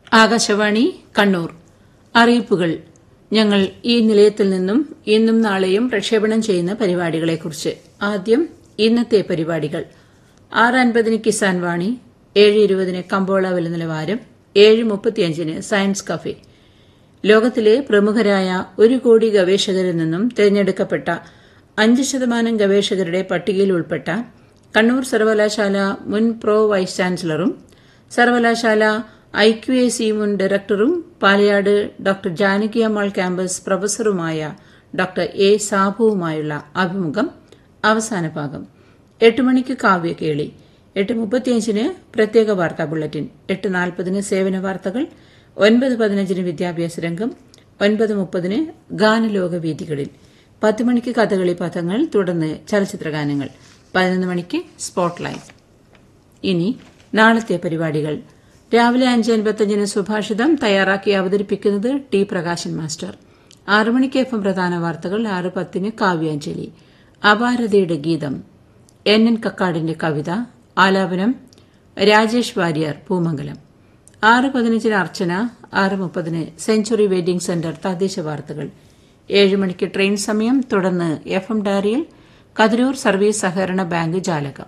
ആകാശവാണി കണ്ണൂർ അറിയിപ്പുകൾ ഞങ്ങൾ ഈ നിലയത്തിൽ നിന്നും ഇന്നും നാളെയും പ്രക്ഷേപണം ചെയ്യുന്ന പരിപാടികളെക്കുറിച്ച് ആദ്യം ഇന്നത്തെ പരിപാടികൾ ആറ് അൻപതിന് കിസാൻ വാണി ഏഴ് ഇരുപതിന് കമ്പോള വില നിലവാരം ഏഴ് മുപ്പത്തിയഞ്ചിന് സയൻസ് കഫേ ലോകത്തിലെ പ്രമുഖരായ ഒരു കോടി ഗവേഷകരിൽ നിന്നും തിരഞ്ഞെടുക്കപ്പെട്ട അഞ്ച് ശതമാനം ഗവേഷകരുടെ പട്ടികയിൽ ഉൾപ്പെട്ട കണ്ണൂർ സർവകലാശാല മുൻ പ്രോ വൈസ് ചാൻസലറും സർവകലാശാല ഐ ക്യു എ സി മുൻ ഡയറക്ടറും പാലയാട് ഡോക്ടർ ജാനകി അമ്മാൾ ക്യാമ്പസ് പ്രൊഫസറുമായ ഡോക്ടർ എ സാബുവുമായുള്ള അഭിമുഖം അവസാന ഭാഗം എട്ട് മണിക്ക് കാവ്യകേളി എട്ട് മുപ്പത്തിയഞ്ചിന് പ്രത്യേക വാർത്താ ബുള്ളറ്റിൻ എട്ട് നാൽപ്പതിന് സേവന വാർത്തകൾ ഒൻപത് പതിനഞ്ചിന് വിദ്യാഭ്യാസ രംഗം ഒൻപത് മുപ്പതിന് ഗാനലോക വേദികളിൽ പത്ത് മണിക്ക് കഥകളി പഥങ്ങൾ തുടർന്ന് ചലച്ചിത്രഗാനങ്ങൾ പതിനൊന്ന് മണിക്ക് സ്പോട്ട്ലൈറ്റ് ഇനി നാളത്തെ പരിപാടികൾ രാവിലെ അഞ്ച് അൻപത്തഞ്ചിന് സുഭാഷിതം തയ്യാറാക്കി അവതരിപ്പിക്കുന്നത് ടി പ്രകാശൻ മാസ്റ്റർ ആറു മണിക്ക് എഫ് എം പ്രധാന വാർത്തകൾ ആറ് പത്തിന് കാവ്യാഞ്ജലി അപാരതയുടെ ഗീതം എൻ എൻ കക്കാടിന്റെ കവിത ആലാപനം രാജേഷ് വാര്യർ പൂമംഗലം ആറ് പതിനഞ്ചിന് അർച്ചന ആറ് മുപ്പതിന് സെഞ്ചുറി വെഡിംഗ് സെന്റർ തദ്ദേശ വാർത്തകൾ ഏഴ് മണിക്ക് ട്രെയിൻ സമയം തുടർന്ന് എഫ് എം ഡയറിയിൽ കതിരൂർ സർവീസ് സഹകരണ ബാങ്ക് ജാലകം